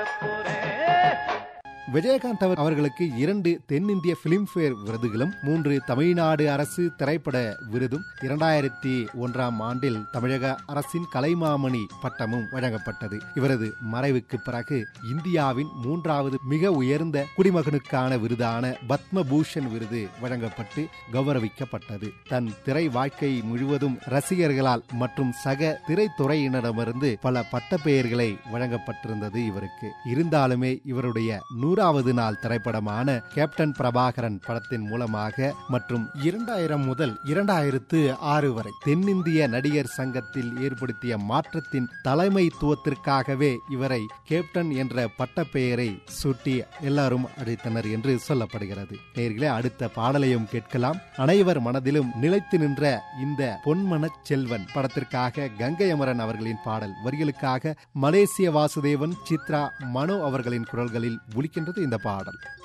விஜயகாந்த் அவர் அவர்களுக்கு இரண்டு தென்னிந்திய பிலிம்பேர் விருதுகளும் மூன்று தமிழ்நாடு அரசு திரைப்பட விருதும் இரண்டாயிரத்தி ஒன்றாம் ஆண்டில் தமிழக அரசின் கலைமாமணி பட்டமும் வழங்கப்பட்டது இவரது மறைவுக்கு பிறகு இந்தியாவின் மூன்றாவது மிக உயர்ந்த குடிமகனுக்கான விருதான பத்மபூஷன் விருது வழங்கப்பட்டு கௌரவிக்கப்பட்டது தன் திரை வாழ்க்கை முழுவதும் ரசிகர்களால் மற்றும் சக திரைத்துறையினரிடமிருந்து பல பட்டப்பெயர்களை வழங்கப்பட்டிருந்தது இவருக்கு இருந்தாலுமே இவருடைய நூறாவது நாள் திரைப்படமான கேப்டன் பிரபாகரன் படத்தின் மூலமாக மற்றும் இரண்டாயிரம் முதல் இரண்டாயிரத்து ஆறு வரை தென்னிந்திய நடிகர் சங்கத்தில் ஏற்படுத்திய மாற்றத்தின் தலைமைத்துவத்திற்காகவே இவரை கேப்டன் என்ற பட்டப்பெயரை சூட்டி எல்லாரும் அழைத்தனர் என்று சொல்லப்படுகிறது நேர்களே அடுத்த பாடலையும் கேட்கலாம் அனைவர் மனதிலும் நிலைத்து நின்ற இந்த பொன்மனச் செல்வன் படத்திற்காக கங்கை அமரன் அவர்களின் பாடல் வரிகளுக்காக மலேசிய வாசுதேவன் சித்ரா மனோ அவர்களின் குரல்களில் ஒலிக்கின்றது இந்த பாடல்